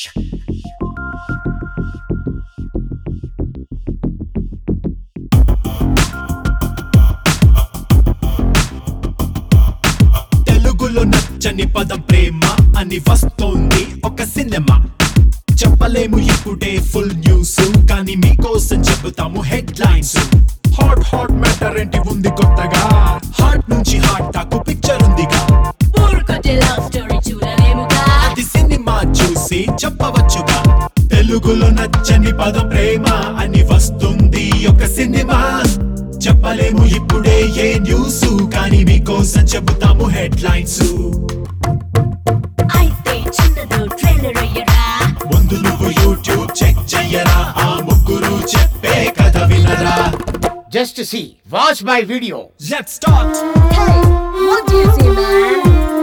తెలుగులో నచ్చని పదం ప్రేమ అని వస్తోంది ఒక సినిమా చెప్పలేము ఇప్పుడే ఫుల్ న్యూస్ కానీ మీకోసం చెబుతాము headlines hot hot matter ఏంటి ఉంది కొత్తగా హార్ట్ నుంచి హార్ట్ దాకు పిక్చర్ ఉందిగా ఊరుకొచ్చే లవ్ స్టోరీ చూడలేముగా అది సినిమా చూసి చెప్పవచ్చుగా తెలుగులో నచ్చని పదం ప్రేమ అని వస్తుంది ఒక సినిమా చెప్పలేము ఇప్పుడే ఏ న్యూస్ కానీ మీకోసం చెబుతాము హెడ్ లైన్స్ అయితే చిన్నదో ట్రైలర్ అయ్యరా ముందు నువ్వు యూట్యూబ్ చెక్ చెయ్యరా ఆ ముగ్గురు చెప్పే కథ వినరా Just to see. Watch my video. Let's start Hey, what do you see, man?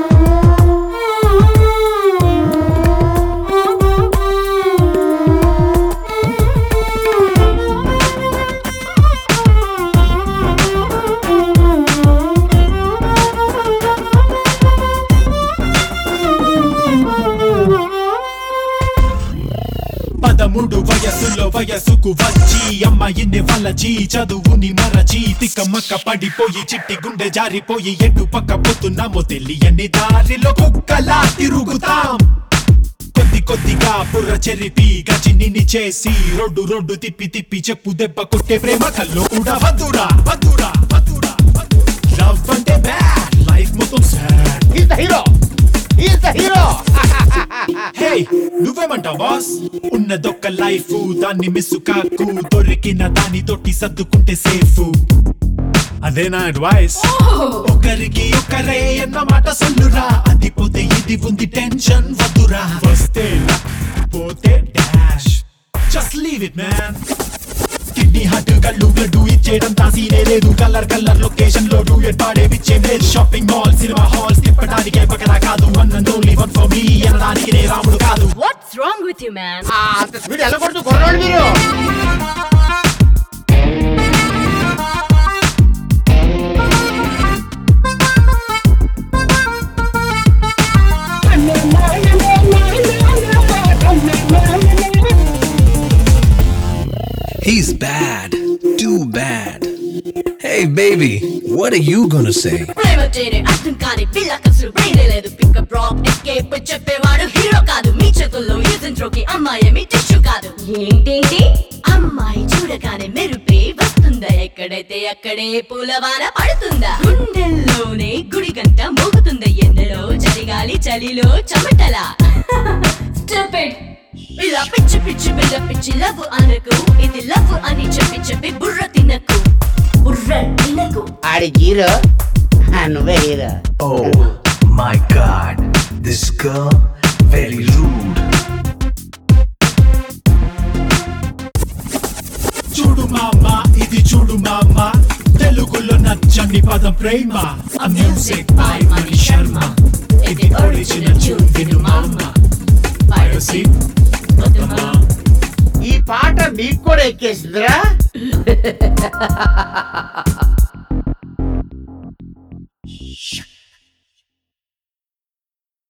పదమూడు వయసులో వయసుకు వచ్చి అమ్మాయిని వలచి చదువుని మరచి తిక్కమక్క పడిపోయి చిట్టి గుండె జారిపోయి ఎటు పక్క పోతున్నామో తెలియని దారిలో కుక్కలా తిరుగుతాం కొద్ది కొద్దిగా బుర్ర చెరిపి గజిని చేసి రోడ్డు రోడ్డు తిప్పి తిప్పి చెప్పు దెబ్బ కొట్టే ప్రేమ కల్లో కూడా వద్దురా వద్దురా వద్దురా లవ్ అంటే బ్యాడ్ లైఫ్ మొత్తం sad He's the hero. He's the hero. Hey నువ్వేమంటావు బాస్ ఉన్నదొక్క లైఫ్ దాన్ని మిస్ కాకు దొరికిన దాని తోటి సర్దుకుంటే సేఫ్ అదే నా అడ్వైస్ ఒకరికి ఒకరే అన్న మాట సొల్లురా అది పోతే ఇది ఉంది టెన్షన్ వద్దురా వస్తే luck, పోతే dash just leave it man kidney heart కళ్ళు బ్లడ్ ఇచ్చేయడం తాసీనే లేదు కలర్ కలర్ లొకేషన్ లో డూయట్ పాడే విచ్చే లేదు షాపింగ్ మాల్ సినిమా హాల్స్ తిప్పడానికే పక్కన కాదు one and only one for me అనడానికి నే రాముడు కాదు What's wrong with you, man? ఆ, అంత స్పీడ్ వెళ్ళకూడదు కుర్రాడు మీరు He's bad. Too bad. Hey, baby, what are you gonna say? ప్రేమ చేరే అర్థం కాని పిల్లకి అసలు బ్రెయిన్ లేదు పికప్ డ్రాప్ ఎస్కేప్ చెప్పేవాడు హీరో కాదు మీ చేతుల్లో యూజన్ త్రోకి అమ్మాయి మీ టిష్యూ కాదు ఏంటేంటి అమ్మాయి చూడగానే మెరుపే వస్తుందా ఎక్కడైతే అక్కడే పూలవాన పడుతుందా గుండెల్లోనే గుడి గంట మోగుతుందా ఎండలో చలిగాలి చలిలో చెమటలా Stupid. ఇలా పిచ్చి పిచ్చి బిల్ల పిచ్చి లవ్ అనకు ఇది లవ్ అని చెప్పి చెప్పి బుర్ర తినకు బుర్ర తినకు ఆడి హీరో నువ్వే hero Oh my god, this girl very rude. చూడు మామ ఇది చూడు మామ తెలుగులో నచ్చని పదం ప్రేమ ఆ మ్యూజిక్ బై మణి శర్మ ఇది ఒరిజినల్ ట్యూన్ విను మామ పైరసీ వద్దమా ఈ పాట నీకు కూడా ఎక్కేసిందిరా